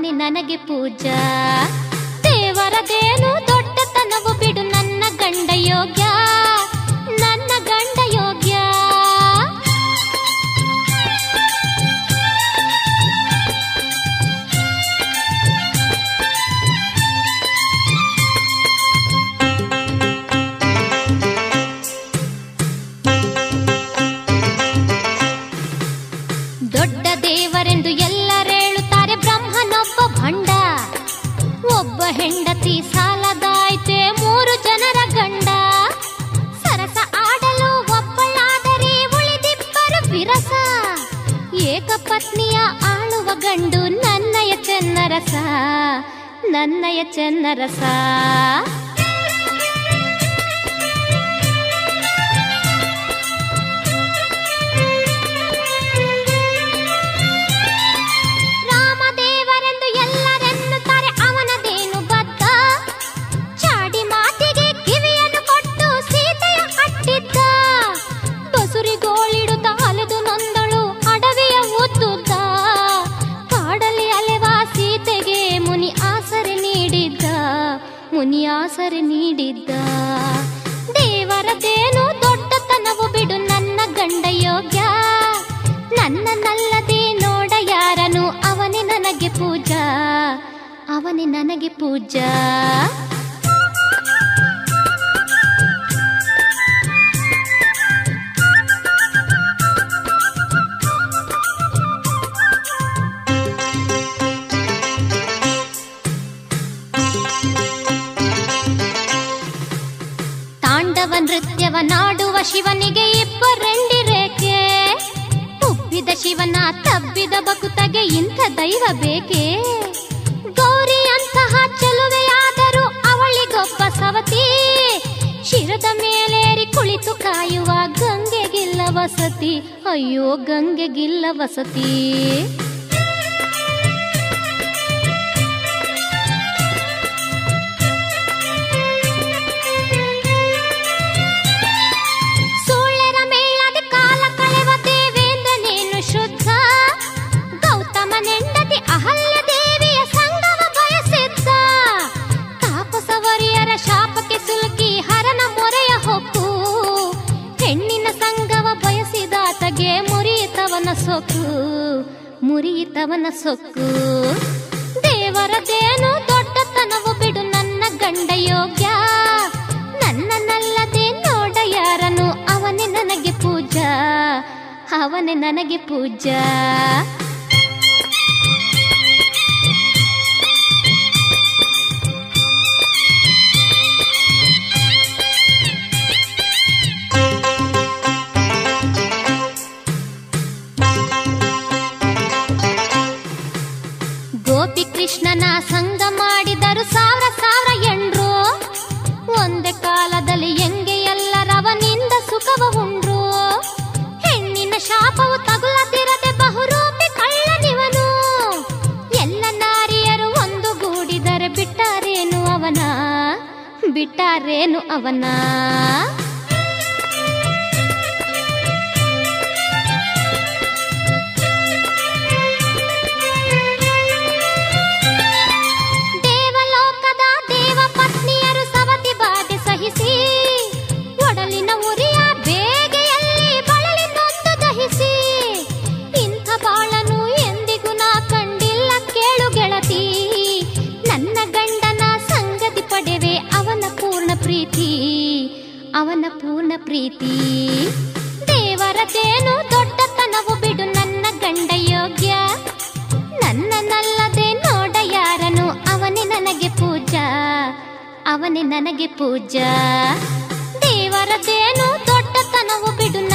ಅವನೇ ನನಗೆ ಪೂಜಾ ದೇವರದೇನು ದೊಡ್ಡತನವು ಬಿಡು ನನ್ನ ಗಂಡ ಯೋಗ್ಯ ನನ್ನ ಗಂಡ ಯೋಗ್ಯ ದೊಡ್ಡ ದೇವರೆಂದು ಎಲ್ಲರೇಳುತ್ತಾರೆ ಬ್ರಹ್ಮನೊಬ್ಬ ಭಂಡ ಒಬ್ಬ ಹೆಂಡತಿ ಸಾಲದಾಯ್ತೆ ಮೂರು ಜನರ ಗಂಡ ಸರಸ ಆಡಲು ಒಬ್ಬಳಾದರೆ ಉಳಿದಿಬ್ಬರು ವಿರಸ ಏಕಪತ್ನಿಯ ಆಳುವ ಗಂಡು ನನ್ನಯ ಚೆನ್ನರಸ ನನ್ನಯ ಚೆನ್ನರಸ ರಾಮದೇವರೆಂದು ಎಲ್ಲರೆನ್ನುತ್ತಾರೆ ಅವನದೇನು ಬದ್ಧ ಚಾಡಿ ಮಾತಿಗೆ ಕಿವಿಯನ್ನು ಕೊಟ್ಟು ಸೀತೆಯ ಅಟ್ಟಿದ್ದ ಬಸುರಿಗೋಳಿಡುತ್ತ ಅಲೆದು ನೊಂದಳು ಅಡವಿಯ ಉದ್ದುದ್ದ ಕಾಡಲ್ಲಿ ಅಲೆವ ಸೀತೆಗೆ ಮುನಿ ಆಸರೆ ನೀಡಿದ್ದ ಮುನಿ ಆಸರೆ ನೀಡಿದ್ದ ದೇವರದೇನು ದೊಡ್ಡತನವು ಬಿಡು ನನ್ನ ಗಂಡ ಯೋಗ್ಯ ನನ್ನನ್ನಲ್ಲದೆ ನೋಡ ಯಾರನು ಅವನೇ ನನಗೆ ಪೂಜಾ ಅವನೇ ನನಗೆ ಪೂಜಾ ತಾಂಡವ ನೃತ್ಯವ ನಾಡುವ ಶಿವನಿಗೆ ಇಬ್ಬರೆಂಡಿ ರೇಖೆ ಉಬ್ಬಿದ ಶಿವನ ತಬ್ಬಿದ ಬಕುತಗೆ ಇಂಥ ದೈವ ಬೇಕೆ ಗೌರಿ ಅಂತಹ ಚೆಲುವೆಯಾದರೂ ಅವಳಿಗೊಬ್ಬ ಸವತಿ ಶಿರದ ಮೇಲೇರಿ ಕುಳಿತು ಕಾಯುವ ಗಂಗೆಗಿಲ್ಲ ವಸತಿ ಅಯ್ಯೋ ಗಂಗೆಗಿಲ್ಲ ವಸತಿ ಸುಳ್ಳೆರ ಮೇಳದ ಕಾಲ ಕಳೆವ ದೇವೇಂದ್ರನೇನು ಶುದ್ಧ ಗೌತಮನೆಂಡತಿ ಅಹಲ್ಯ ದೇವಿಯ ಸಂಗಮ ಬಯಸಿದ್ದ ತಾಪಸವರಿಯರ ಶಾಪಕ್ಕೆ ಸುಲ್ಕಿ ಹರನ ಮೊರೆಯ ಹೊಕ್ಕು ಹೆಣ್ಣಿನ ಸಂಗವ ಬಯಸಿದಾತಗೆ ಮುರಿಯಿತವನ ಸೊಕ್ಕು ಮುರಿಯಿತವನ ಸೊಕ್ಕು ದೇವರದೇನು ದೊಡ್ಡತನವು ಬಿಡು ನನ್ನ ಗಂಡ ಯೋಗ್ಯ ನನ್ನನ್ನಲ್ಲದೆ ನೋಡ ಯಾರನು ಅವನೇ ನನಗೆ ಪೂಜಾ ಅವನೇ ನನಗೆ ಪೂಜಾ ಗೋಪಿ ಕೃಷ್ಣನ ಸಂಗ ಮಾಡಿದರು ಸಾವಿರ ಸಾವಿರ ಎಂಡ್ರು ಒಂದೇ ಕಾಲದಲ್ಲಿ ಎಂಗೆ ಎಲ್ಲರವನಿಂದ ಸುಖವ ಉಂಡ್ರು ಹೆಣ್ಣಿನ ಶಾಪವು ತಗುಲದಿರದೆ ಬಹುರೂಪಿ ಕಳ್ಳನಿವನು ಎಲ್ಲ ನಾರಿಯರು ಒಂದು ಗೂಡಿದರೆ ಬಿಟ್ಟಾರೇನು ಅವನ ಬಿಟ್ಟಾರೇನು ಅವನ ದೇವಲೋಕದ ದೇವ ಪತ್ನಿಯರು ಸವತಿ ಬಾಧೆ ಸಹಿಸಿ ಒಡಲಿನ ಉರಿಯ ಬೇಗೆಯಲ್ಲಿ ಬಳಲಿ ನೊಂದು ದಹಿಸಿ ಇಂಥ ಬಾಳನು ಎಂದಿಗೂ ನಾ ಕಂಡಿಲ್ಲ ಕೇಳು ಗೆಳತಿ ನನ್ನ ಗಂಡನ ಸಂಗತಿ ಪಡೆವೆ ಅವನ ಪೂರ್ಣ ಪ್ರೀತಿ ಅವನ ಪೂರ್ಣ ಪ್ರೀತಿ ದೇವರದೇನು ದೊಡ್ಡತನವು ಬಿಡು ನನ್ನ ಗಂಡ ಯೋಗ್ಯ ನನ್ನನ್ನಲ್ಲದೆ ನೋಡ ಯಾರನು ಅವನೇ ನನಗೆ ಪೂಜಾ ಅವನೇ ನನಗೆ ಪೂಜಾ ದೇವರದೇನು ದೊಡ್ಡತನವು ಬಿಡು